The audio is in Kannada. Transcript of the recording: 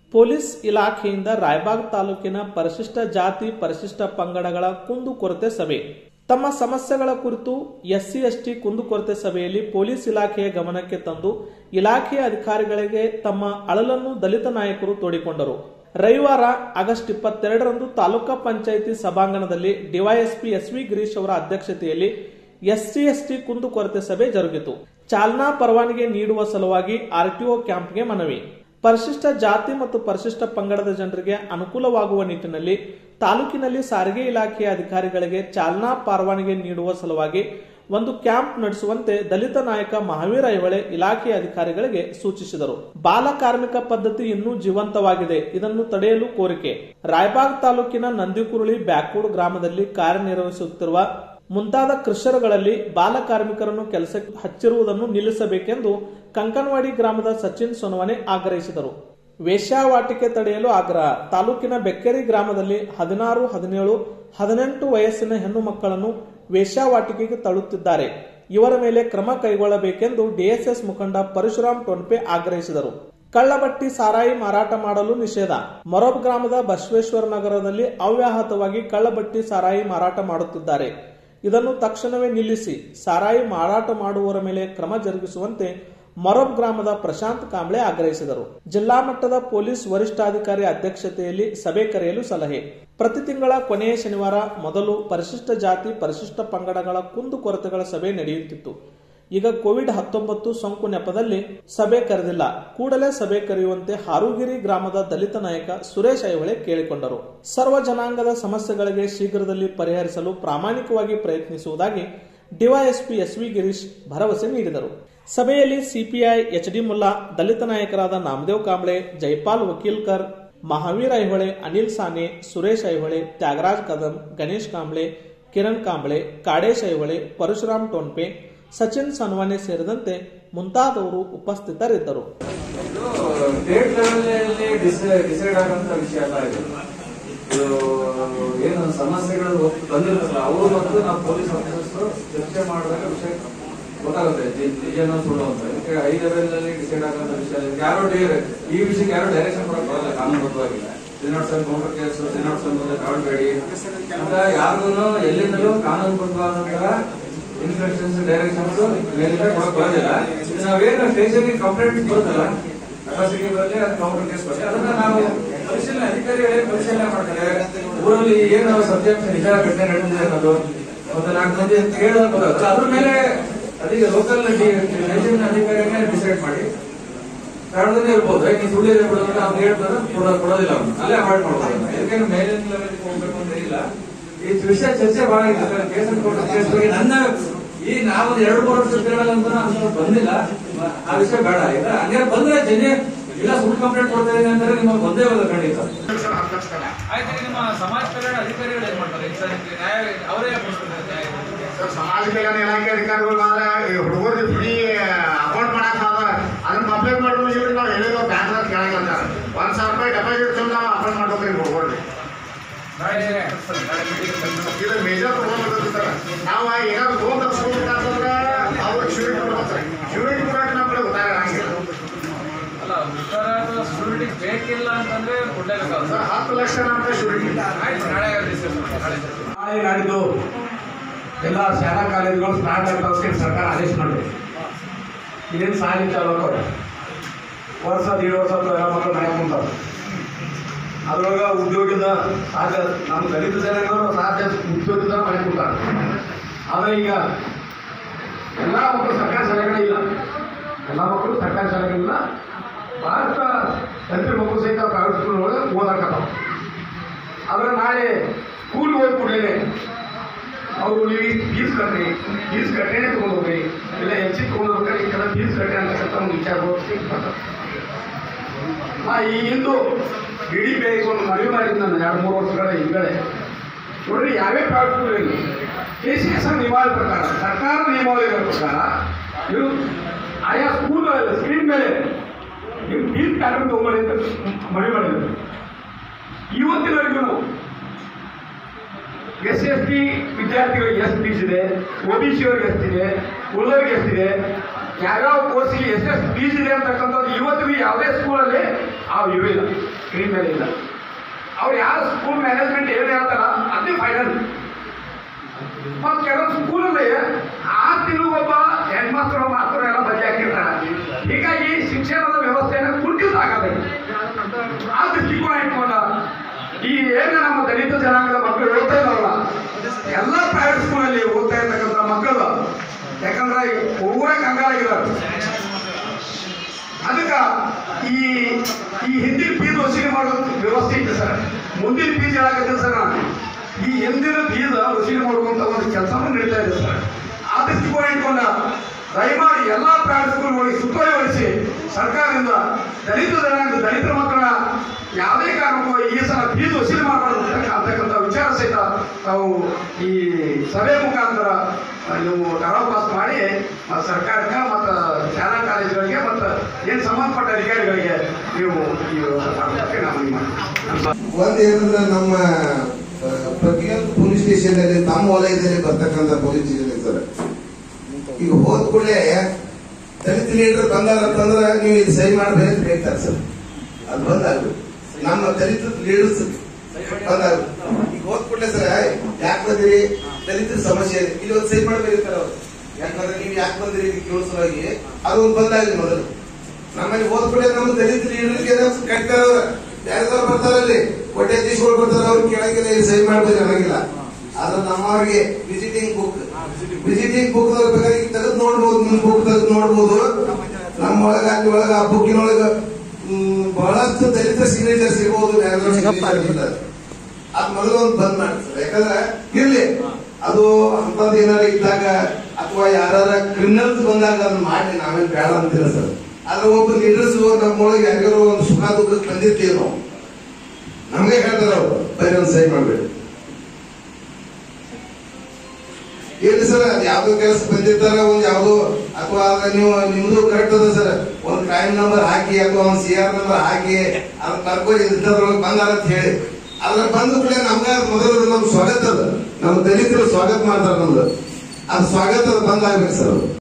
ಪೊಲೀಸ್ ಇಲಾಖೆಯಿಂದ ರಾಯಬಾಗ್ ತಾಲೂಕಿನ ಪರಿಶಿಷ್ಟ ಜಾತಿ ಪರಿಶಿಷ್ಟ ಪಂಗಡಗಳ ಕುಂದುಕೊರತೆ ಸಭೆ ತಮ್ಮ ಸಮಸ್ಯೆಗಳ ಕುರಿತು ಎಸ್ಸಿ ಎಸ್ಟಿ ಕುಂದುಕೊರತೆ ಸಭೆಯಲ್ಲಿ ಪೊಲೀಸ್ ಇಲಾಖೆಯ ಗಮನಕ್ಕೆ ತಂದು ಇಲಾಖೆಯ ಅಧಿಕಾರಿಗಳಿಗೆ ತಮ್ಮ ಅಳಲನ್ನು ದಲಿತ ನಾಯಕರು ತೋಡಿಕೊಂಡರು ರವಿವಾರ ಆಗಸ್ಟ್ ಇಪ್ಪತ್ತೆರಡರಂದು ತಾಲೂಕಾ ಪಂಚಾಯಿತಿ ಸಭಾಂಗಣದಲ್ಲಿ ಡಿವೈಎಸ್ಪಿ ಎಸ್ ವಿ ಗಿರೀಶ್ ಅವರ ಅಧ್ಯಕ್ಷತೆಯಲ್ಲಿ ಎಸ್ಸಿ ಎಸ್ಟಿ ಕುಂದುಕೊರತೆ ಸಭೆ ಜರುಗಿತು ಚಾಲನಾ ಪರವಾನಗಿ ನೀಡುವ ಸಲುವಾಗಿ ಆರ್ಟಿಒ ಕ್ಯಾಂಪ್ಗೆ ಮನವಿ ಪರಿಶಿಷ್ಟ ಜಾತಿ ಮತ್ತು ಪರಿಶಿಷ್ಟ ಪಂಗಡದ ಜನರಿಗೆ ಅನುಕೂಲವಾಗುವ ನಿಟ್ಟಿನಲ್ಲಿ ತಾಲೂಕಿನಲ್ಲಿ ಸಾರಿಗೆ ಇಲಾಖೆಯ ಅಧಿಕಾರಿಗಳಿಗೆ ಚಾಲನಾ ಪರವಾನಗಿ ನೀಡುವ ಸಲುವಾಗಿ ಒಂದು ಕ್ಯಾಂಪ್ ನಡೆಸುವಂತೆ ದಲಿತ ನಾಯಕ ಮಹಾವೀರ ಐಹೊಳೆ ಇಲಾಖೆಯ ಅಧಿಕಾರಿಗಳಿಗೆ ಸೂಚಿಸಿದರು ಬಾಲ ಕಾರ್ಮಿಕ ಪದ್ಧತಿ ಇನ್ನೂ ಜೀವಂತವಾಗಿದೆ ಇದನ್ನು ತಡೆಯಲು ಕೋರಿಕೆ ರಾಯಬಾಗ್ ತಾಲೂಕಿನ ನಂದಿಕುರುಳಿ ಬ್ಯಾಕೂಡ್ ಗ್ರಾಮದಲ್ಲಿ ಕಾರ್ಯನಿರ್ವಹಿಸುತ್ತಿರುವ ಮುಂತಾದ ಕೃಷಿಕರುಗಳಲ್ಲಿ ಬಾಲ ಕಾರ್ಮಿಕರನ್ನು ಕೆಲಸಕ್ಕೆ ಹಚ್ಚಿರುವುದನ್ನು ನಿಲ್ಲಿಸಬೇಕೆಂದು ಕಂಕನವಾಡಿ ಗ್ರಾಮದ ಸಚಿನ್ ಸೊನವನೆ ಆಗ್ರಹಿಸಿದರು ವೇಶ್ಯಾವಾಟಿಕೆ ತಡೆಯಲು ಆಗ್ರಹ ತಾಲೂಕಿನ ಬೆಕ್ಕೇರಿ ಗ್ರಾಮದಲ್ಲಿ ಹದಿನಾರು ಹದಿನೇಳು ಹದಿನೆಂಟು ವಯಸ್ಸಿನ ಹೆಣ್ಣು ಮಕ್ಕಳನ್ನು ವೇಶ್ಯಾವಾಟಿಕೆಗೆ ತಳ್ಳುತ್ತಿದ್ದಾರೆ ಇವರ ಮೇಲೆ ಕ್ರಮ ಕೈಗೊಳ್ಳಬೇಕೆಂದು ಡಿಎಸ್ಎಸ್ ಮುಖಂಡ ಪರಶುರಾಮ್ ಟೊನ್ಪೆ ಆಗ್ರಹಿಸಿದರು ಕಳ್ಳಬಟ್ಟಿ ಸಾರಾಯಿ ಮಾರಾಟ ಮಾಡಲು ನಿಷೇಧ ಮೊರಬ್ ಗ್ರಾಮದ ಬಸವೇಶ್ವರ ನಗರದಲ್ಲಿ ಅವ್ಯಾಹತವಾಗಿ ಕಳ್ಳಬಟ್ಟಿ ಸಾರಾಯಿ ಮಾರಾಟ ಮಾಡುತ್ತಿದ್ದಾರೆ ಇದನ್ನು ತಕ್ಷಣವೇ ನಿಲ್ಲಿಸಿ ಸಾರಾಯಿ ಮಾರಾಟ ಮಾಡುವವರ ಮೇಲೆ ಕ್ರಮ ಜರುಗಿಸುವಂತೆ ಮೊರಬ್ ಗ್ರಾಮದ ಪ್ರಶಾಂತ್ ಕಾಂಬ್ಳೆ ಆಗ್ರಹಿಸಿದರು ಜಿಲ್ಲಾ ಮಟ್ಟದ ಪೊಲೀಸ್ ವರಿಷ್ಠಾಧಿಕಾರಿ ಅಧ್ಯಕ್ಷತೆಯಲ್ಲಿ ಸಭೆ ಕರೆಯಲು ಸಲಹೆ ಪ್ರತಿ ತಿಂಗಳ ಕೊನೆಯ ಶನಿವಾರ ಮೊದಲು ಪರಿಶಿಷ್ಟ ಜಾತಿ ಪರಿಶಿಷ್ಟ ಪಂಗಡಗಳ ಕುಂದುಕೊರತೆಗಳ ಸಭೆ ನಡೆಯುತ್ತಿತ್ತು ಈಗ ಕೋವಿಡ್ ಹತ್ತೊಂಬತ್ತು ಸೋಂಕು ನೆಪದಲ್ಲಿ ಸಭೆ ಕರೆದಿಲ್ಲ ಕೂಡಲೇ ಸಭೆ ಕರೆಯುವಂತೆ ಹಾರೂಗಿರಿ ಗ್ರಾಮದ ದಲಿತ ನಾಯಕ ಸುರೇಶ್ ಐಹೊಳೆ ಕೇಳಿಕೊಂಡರು ಸರ್ವ ಜನಾಂಗದ ಸಮಸ್ಯೆಗಳಿಗೆ ಶೀಘ್ರದಲ್ಲಿ ಪರಿಹರಿಸಲು ಪ್ರಾಮಾಣಿಕವಾಗಿ ಪ್ರಯತ್ನಿಸುವುದಾಗಿ ಡಿವೈಎಸ್ಪಿ ಎಸ್ ವಿ ಗಿರೀಶ್ ಭರವಸೆ ನೀಡಿದರು ಸಭೆಯಲ್ಲಿ ಸಿಪಿಐ ಎಚ್ ಡಿ ಮುಲ್ಲಾ ದಲಿತ ನಾಯಕರಾದ ನಾಮದೇವ್ ಕಾಂಬ್ಳೆ ಜೈಪಾಲ್ ವಕೀಲ್ಕರ್ ಮಹಾವೀರ್ ಐಹೊಳೆ ಅನಿಲ್ ಸಾನೆ ಸುರೇಶ್ ಐಹೊಳೆ ತ್ಯಾಗರಾಜ್ ಕದಂ ಗಣೇಶ್ ಕಾಂಬ್ಳೆ ಕಿರಣ್ ಕಾಂಬ್ಳೆ ಕಾಡೇಶ್ ಐಹೊಳೆ ಪರಶುರಾಮ್ ಟೋನ್ಪೆ ಸಚಿನ್ ಸನ್ವಾನೆ ಸೇರಿದಂತೆ ಮುಂತಾದವರು ಉಪಸ್ಥಿತರಿದ್ದರು ಸ್ಟೇಟ್ ಲೆವೆಲ್ ಡಿಸೈಡ್ ಆಗಂತ ವಿಷಯ ಅಲ್ಲ ಇದು ಇದು ಏನು ಸಮಸ್ಯೆಗಳು ಬಂದಿರುತ್ತಲ್ಲ ಅವರು ಮತ್ತು ನಾವು ಪೊಲೀಸ್ ಆಫೀಸರ್ಸ್ ಚರ್ಚೆ ಮಾಡಿದಾಗ ವಿಷಯ ಗೊತ್ತಾಗುತ್ತೆ ಜಿ- ನಿಜನೋ ಸುಳ್ಳು ಅಂತ ಇದಕ್ಕೆ ಹೈ ಲೆವೆಲ್ ನಲ್ಲಿ ಡಿಸೈಡ್ ಆಗುವಂತ ವಿಷಯ ಇದೆ. ಯಾರೋ ಡೈ- ಈ ವಿಷಯಕ್ಕೆ ಯಾರು ಡೈರೆಕ್ಷನ್ ಕೊಡಕ್ ಬರಲ್ಲ ಕಾನೂನುಬದ್ಧವಾಗಿಲ್ಲ ಶ್ರೀನಿವಾಸ ಕೌಂಟರ್ ಕೇಸ್ ಶ್ರೀನಿವಾಸ ತಗೊಳ್ಬೇಡಿ ಅಂತ ಯಾರಿಗೂ ಎಲ್ಲಿಂದಲೂ ಕಾನೂನುಬದ್ಧವಾದಂತಹ ಇನ್ಸ್ಟ್ರಕ್ಷನ್ಸ್ ಡೈರೆಕ್ಷನ್ಸ್ ಮೇಲಿಂದ ಕೊಡಕ್ ಬರೋದಿಲ್ಲ ಇದು ನಾವೇನು ಸ್ಟೇಷನ್ಗೆ ಕಂಪ್ಲೇಂಟ್ ಬರುತ್ತಲ್ಲ ಕೆಪಾಸಿಟಿ ಬರಲಿ ಅದು ಕೌಂಟರ್ ಕೇಸ್ ಬರಲಿ ಅದನ್ನ ನಾವು ಪರಿಶೀಲನೆ ಅಧಿಕಾರಿಗಳೇ ಪರಿಶೀಲನೆ ಮಾಡ್ತಾರೆ ಊರಲ್ಲಿ ಏನು ಸತ್ಯಾಂಶ ನಿಜ ಘಟನೆ ನಡೆದಿದೆ ಅನ್ನೋದು ಒಂದು ನಾಲ್ಕು ಮಂದಿ ಅಂತ ಕೇಳೋದು ಗೊತ್ತಾಗುತ್ತೆ ಅದ್ರ ಮೇಲೆ ಅದೀಗ ಲೋಕಲ್ ಸ್ಟೇಷನ್ ಅಧಿಕಾರಿಗಳೇ ಡಿಸೈಡ್ ಮಾಡಿ ಕಾರಣದಲ್ಲಿ ಇರ್ಬೋದು ಯಾಕೆ ಸುಳ್ಳು ಬಿಡೋದ್ರೆ ಅವ್ನು ಹೇಳ್ತಾರೆ ಕೊಡೋ- ಕೊಡೋದಿಲ್ಲ ಅವ್ನು ಅಲ್ಲೇ ಅವಾಯ್ಡ್ ಮಾಡ್ಬೋದು ಯಾಕೆಂದ್ರೆ ಮೇಲಿನ ಲೆವೆಲ್ಗೆ ಹೋಗ್ಬೇಕು ಅಂತ ಇಲ್ಲ ಈ ವಿಷಯ ಚರ್ಚೆ ಬಹಳ ಇದೆ ಕೇಸ್ ಕೇಸ್ ಬಗ್ಗೆ ನನ್ನ ಈ ನಾವು ಒಂದು ಎರಡು ಮೂರು ವರ್ಷ ತಿರುಗಾಡಂತ ಅಷ್ಟು ಬಂದಿಲ್ಲ ಆ ವಿಷಯ ಬೇಡ ಇಲ್ಲ ಹಂಗೆ ಬಂದ್ರೆ ಜನ ಇಲ್ಲ ಸುಳ್ಳು ಕಂಪ್ಲೇಂಟ್ ಕೊಡ್ತಾ ಇದೀನಿ ಅಂದ್ರೆ ನಿಮಗೆ ಬಂದೇ ಬರೋದು ಖಂಡಿತ ಆಯ್ತು ಈಗ ನಿಮ್ಮ ಸಮಾಜ ಕಲ್ಯಾಣ ಅಧಿಕಾರಿಗಳು ಏನ್ ಮಾಡ್ತಾರೆ ಈಗ ಸರ್ ನಿಮ್ಗೆ ನ್ಯಾಯ ಅವರೇ ಕೊಡಿಸ್ತಾರೆ ನ್ಯಾಯ ಸರ್ ಸಮಾಜ ಕಲ್ಯಾಣ ಇಲಾಖೆ ಅಧಿಕಾರಿಗಳು ಆದ್ರೆ ಹುಡುಗರಿಗೆ ಫ್ರೀ ಅಕೌಂಟ್ ಮಾಡಕ್ ಅದ ಅದನ್ನ ಕಂಪ್ಲೇಂಟ್ ಮಾಡೋದು ಇವ್ರು ನಾವು ಹೇಳಿದ್ರು ಬ್ಯಾಂಕ್ ಕೇಳಂಗಿಲ್ಲ ಸರ್ ಒಂದ್ ಸಾವಿರ ರೂಪಾಯಿ ಡೆಪಾಸಿಟ್ ತಂದು ನಾವು ಅಕೌಂಟ್ ಮಾಡ್ಬೇಕ್ರಿ ಹುಡುಗರಿಗೆ ನಾಳೆ ಕಳ್ಸಲ್ಲ, ನಾಳೆ meeting ಕಳ್ಸಲ್ಲ. ಇದು ಮೇಜರ್ ಪ್ರಾಬ್ಲಮ್ ಇರುತ್ತೆ ಸರ್ ನಾವು ಏನಾದ್ರು ಲೋನ್ ತಪ್ಪಿಸ್ಕೊಳ್ಬೇಕಾದ್ರೆ ಅವ್ರಿಗೆ ಶ್ಯೂರಿಟಿ ಕೊಡ್ಬೇಕು ಶ್ಯೂರಿಟಿ ಕೊಡಕ್ಕೆ ನಮ್ಮ ಕಡೆ ಉತ್ತಾರ ಆಗಂಗಿಲ್ಲ ಅಲ್ಲ ಉತ್ತರ ಸುರುಳಿ ಬೇಕಿಲ್ಲ ಅಂತಂದ್ರೆ ಕೊಡ್ಲೇಬೇಕಾಗುತ್ತೆ ಸರ್ ಹತ್ತು ಲಕ್ಷ ನಮ್ಗೆ ಶ್ಯೂರಿಟಿ ಆಯ್ತು ನಾಳೆ ಡಿಸ್ಕಸ್ ಮಾಡಿ ನಾಳೆ ಚರ್ಚೆ ಮಾಡಿ. ನಾಳೆ ನಾಡಿದ್ದು ಎಲ್ಲ ಶಾಲಾ ಕಾಲೇಜುಗಳು ಸ್ಟಾರ್ಟ್ ಆಗ್ತಾವೆ ಸರ್ಕಾರ ಆದೇಶ ಮಾಡಿದೆ ಇದೇನು ಸಾಲಿ ಚಾಲು ಆಗ್ತವೆ ವರ್ಷ ದೀಡ್ ವರ್ಷ ಅಥವಾ ಎಲ್ಲ ಮಕ್ಕಳು ಮನೆ ಕುಂತಾವೆ ಅದ್ರೊಳಗೆ ಉದ್ಯೋಗದಿಂದ ಸಾಧ್ಯ ನಮ್ಮ ದಲಿತ ಜನಗಳು ಸಾಧ್ಯ ಉದ್ಯೋಗದಿಂದ ಮನೆ ಕುಂತಾರೆ ಆದರೆ ಈಗ ಎಲ್ಲ ಮಕ್ಕಳು ಸರ್ಕಾರಿ ಶಾಲೆಗಳೇ ಇಲ್ಲ ಎಲ್ಲ ಮಕ್ಕಳು ಸರ್ಕಾರಿ ಶಾಲೆಗಳಿಲ್ಲ ಭಾರತ ದಲಿತರ ಮಕ್ಕಳು ಸಹಿತ ಪ್ರೈವೇಟ್ ಸ್ಕೂಲ್ ಒಳಗೆ ಓದಾಕತ್ತಾವ ಆದ್ರೆ ನಾಳೆ ಸ್ಕೂಲ್ ಹೋದ ಕೂಡಲೇ ಅವರು ನೀವು ಫೀಸ್ ಕಟ್ಟಿ ಫೀಸ್ ಕಟ್ಟೇನೆ ತಗೊಂಡು ಹೋಗ್ರಿ ಇಲ್ಲ ಹೆಚ್ಚು ತಗೊಂಡು ಹೋಗ್ತಾರೆ ಈ ಕಡೆ ಫೀಸ್ ಕಟ್ಟೆ ಅಂತಕ್ಕಂಥ ಒಂದು ವಿಚಾರ ಬರ್ತದೆ ನಾ ಈ ಹಿಂದೂ ಇಡೀ ಬೇಗ ಒಂದು ಮನವಿ ಮಾಡಿದ್ದು ನಾನು ಎರಡು ಮೂರು ವರ್ಷಗಳ ಹಿಂದೆ ನೋಡ್ರಿ ಯಾವೇ ಪ್ರೈವೇಟ್ ಸ್ಕೂಲಲ್ಲಿ ಕೆ ಸಿ ಎಸ್ ನಿಯಮಾವಳಿ ಪ್ರಕಾರ ಸರ್ಕಾರ ನಿಯಮಾವಳಿಗಳ ಪ್ರಕಾರ ನೀವು ಆಯಾ ಸ್ಕೂಲ್ ಸ್ಕ್ರೀನ್ ಮೇಲೆ ನೀವು ಫೀಸ್ ಪ್ಯಾಟರ್ನ್ ತಗೊಂಬಳಿ ಅಂತ ಮನವಿ ಮಾಡಿದ್ರು ಇವತ್ತಿನವರೆಗೂ ಎಸ್ ಎಸ್ ಟಿ ವಿದ್ಯಾರ್ಥಿಗಳಿಗೆ ಎಷ್ಟು ಫೀಸ್ ಇದೆ ಒ ಬಿ ಸಿ ಅವ್ರಿಗೆ ಎಷ್ಟಿದೆ ಉಳಿದವ್ರಿಗೆ ಎಷ್ಟಿದೆ ಯಾವ್ಯಾವ ಕೋರ್ಸಿಗೆ ಎಷ್ಟೆಷ್ಟು ಫೀಸ್ ಇದೆ ಅಂತಕ್ಕಂಥದ್ದು ಇವತ್ತಿಗೂ ಯಾವುದೇ ಸ್ಕೂಲಲ್ಲಿ ಆ ಇವು ಇಲ್ಲ ಸ್ಕ್ರೀನ್ ಮೇಲೆ ಇಲ್ಲ ಅವ್ರು ಯಾರು ಸ್ಕೂಲ್ ಮ್ಯಾನೇಜ್ಮೆಂಟ್ ಏನು ಹೇಳ್ತಾರ ಅದೇ ಫೈನಲ್ ಮತ್ತು ಕೆಲವು ಸ್ಕೂಲಲ್ಲಿ ಆರು ತಿಂಗಳು ಒಬ್ಬ ಹೆಡ್ ಮಾಸ್ಟರ್ ಮಾಸ್ಟರ್ ಎಲ್ಲ ಬಗೆ ಹಾಕಿರ್ತಾರೆ ಹೀಗಾಗಿ ಶಿಕ್ಷಣದ ವ್ಯವಸ್ಥೆನ ಕುಂಠಿತಾಗಬೇಕು ಆ ದೃಷ್ಟಿಕೋನ ಇಟ್ಕೊಂಡ ಈ ಏನು ನಮ್ಮ ದಲಿತ ಜನಾಂಗದ ಮಕ್ಕಳು ಓದ್ತಾ ಇದಾವಲ್ಲ ಎಲ್ಲ ಪ್ರೈವೇಟ್ ಸ್ಕೂಲಲ್ಲಿ ಓದ್ತಾ ಇರ್ತಕ್ಕಂಥ ಮಕ್ಕಳು ಯಾಕಂದ್ರೆ ಊರ ಕಂಗಾಲಾಗಿದ್ದಾರೆ ಅದಕ್ಕೆ ಈ ಈ ಹಿಂದಿನ ಫೀಸ್ ವಸೂಲಿ ಮಾಡೋ ವ್ಯವಸ್ಥೆ ಇತ್ತು ಸರ್ ಮುಂದಿನ ಫೀಸ್ ಹೇಳಕತ್ತೀನಿ ಸರ್ ನಾನು ಈ ಹಿಂದಿನ ಫೀಸ್ ವಸೂಲಿ ಮಾಡುವಂತ ಒಂದು ಕೆಲಸನೂ ನಡೀತಾ ಇದೆ ಸರ್ ಆ ದೃಷ್ಟಿಕೋನ ಇಟ್ಕೊಂಡ ದಯಮಾಡಿ ಎಲ್ಲ ಪ್ರೈವೇಟ್ ಸ್ಕೂಲ್ಗಳಿಗೆ ಸುತ್ತೋಲೆಗೊಳಿಸಿ ಸರ್ಕಾರದಿಂದ ದಲಿತ ಜನಾಂಗ ದಲಿತರ ಮಕ್ಕಳ ಯಾವುದೇ ಕಾರಣಕ್ಕೂ ಈ ಸಲ ಫೀಸ್ ವಸೂಲಿ ಮಾಡಬಾರ್ದು ಅಂತಕ್ಕಂಥ ವಿಚಾರ ಸಹಿತ ತಾವು ಈ ಸಭೆ ಮುಖಾಂತರ ನೀವು ಠರಾವ್ ಪಾಸ್ ಮಾಡಿ ಮತ್ತು ಸರ್ಕಾರಕ್ಕೆ ಮತ್ತು ಶಾಲಾ ಕಾಲೇಜುಗಳಿಗೆ ಮತ್ತು ಏನು ಸಂಬಂಧಪಟ್ಟ ಅಧಿಕಾರಿಗಳಿಗೆ ನೀವು ಈ ವ್ಯವಸ್ಥೆ ಮಾಡಲಿಕ್ಕೆ ನಾವು ನಿಮ್ಮ ಒಂದ್ ಏನಂದ್ರೆ ನಮ್ಮ ಆ, ಪ್ರತಿಯೊಂದು ಪೊಲೀಸ್ ಸ್ಟೇಷನ್ ಅಲ್ಲಿ ತಮ್ಮ ವಲಯದಲ್ಲಿ ಬರ್ತಕ್ಕಂಥ ಪೊಲೀಸ್ ಸ್ಟೇಷನ್ ಇರ್ತಾರೆ ಈಗ ಹೋದ ಕೂಡಲೇ ದಲಿತ ಲೀಡರ್ ಬಂದಾರ ಅಂತಂದ್ರೆ ನೀವು ಇದು ಸಹಿ ಮಾಡ್ಬೇಕು ಅಂತ ಹೇಳ್ತಾರೆ ಸರ್ ಅದು ಬಂದಾಗ್ಬೇಕು ನಮ್ಮ ದಲಿತ ಲೀಡರ್ಸ್ ಬಂದಾಗ್ಬೇಕು ಈಗ ಹೋದ ಕೂಡಲೇ ಸರ್ ಯಾಕೆ ಬಂದಿರಿ ದಲಿತರ ಸಮಸ್ಯೆ ಇದೆ ಇಲ್ಲಿ ಒಂದು ಸಹಿ ಮಾಡ್ಬೇಕಿರ್ತಾರೆ ಅವ್ರು ಯಾಕಂದ್ರೆ ನೀವು ಯಾಕೆ ಬಂದಿರಿ ಇದಕ್ಕೆ ಕೇಳಿಸೋವಾಗಿ ಅದೊಂದು ಬಂದಾಗಲಿ ಮೊದಲು ನಮ್ಮಲ್ಲಿ ಹೋದ ಕೂಡಲೇ ನಮ್ಮ ದಲಿತ ಲೀಡರ್ಗೆ ಕಟ್ತಾರ ಯಾರ್ದಾರು ಬರ್ತಾರಲ್ಲಿ ಕೋಟ್ಯಾಧೀಶಗಳು ಬರ್ತಾರೆ ಅವ್ರು ಕೇಳಂಗಿಲ್ಲ ಇಲ್ಲಿ ಸಹಿ ಮಾಡ್ಬೇಕು ಅನ್ನಂಗಿಲ್ಲ ಆದ್ರೆ ನಮ್ಮವ್ರಿಗೆ ವಿಸಿಟಿಂಗ್ ಬುಕ್ ವಿಸಿಟಿಂಗ್ ಬುಕ್ ಬೇಕಾದ್ರೆ ತೆಗೆದು ನೋಡ್ಬೋದು ನಿಮ್ ಬುಕ್ ತೆಗೆದು ನೋಡ್ಬೋದು ನಮ್ಮ ಒಳಗ ಅಲ್ಲಿ ಒಳಗ ಆ ಬುಕ್ಕಿನೊಳಗ ಹ್ಮ್, ಬಹಳಷ್ಟು ದಲಿತ ಸಿಗ್ನೇಚರ್ ಸಿಗ್ಬೋದು ಯಾರ್ದಾರು signature ಇಲ್ಲ. ಅದ್ ಮೊದಲು ಒಂದು ಬಂದ್ ಮಾಡ್ತಾರೆ ಯಾಕಂದ್ರೆ ಇರ್ಲಿ ಅದು ಅಂತದ್ ಏನಾರ ಇದ್ದಾಗ ಅಥವಾ ಯಾರ ಕ್ರಿಮಿನಲ್ಸ್ ಬಂದಾಗ ಅದನ್ನ ಮಾಡಿ ನಾವೇನ್ ಬೇಡ ಅಂತೀರ ಸರ್ ಆದ್ರೆ ಒಬ್ಬ ಲೀಡರ್ಸ್ ನಮ್ಮೊಳಗೆ ಯಾರಿಗಾರು ಒಂದು ಸುಖ ದುಃಖಕ್ಕೆ ಬಂದಿರ್ತೀವಿ ನಾವು ನಮ್ಗೆ ಹೇಳ್ತಾರ ಅವ್ರು ಬರೀ ಒಂದು ಸಹಿ ಮಾಡ್ಬೇಕು ಏನ್ರಿ ಸರ್ ಅದ್ ಯಾವ್ದೋ ಕೆಲಸ ಬಂದಿರ್ತಾರ ಒಂದ್ ಯಾವ್ದೋ ಅಥವಾ ಅದ್ರ ನೀವು ನಿಮ್ದು ಕರೆಕ್ಟ್ ಅದ ಸರ್ ಒಂದ್ ಕ್ರೈಮ್ ನಂಬರ್ ಹಾಕಿ ಅಥವಾ ಒಂದ್ ಸಿ ಆರ್ ನಂಬರ್ ಹಾಕಿ ಅದ್ ಕರ್ಕೊಂಡು ಇಂಥದ್ರೊಳಗೆ ಬಂದಾರ ಅಂತ ಹೇಳಿ ಅದ್ರ ಬಂದ ಕೂಡಲೇ ನಮ್ಗ ಮೊದಲು ನಮ್ ಸ್ವಾಗತ ಅದ ನಮ್ಮ ದಲಿತರು ಸ್ವಾಗತ ಮಾಡ್ತಾರ ನಮ್ದು ಅದು ಸ್ವಾಗತ ಬಂದಾಗ್ಬೇಕು ಸರ್ ಅದು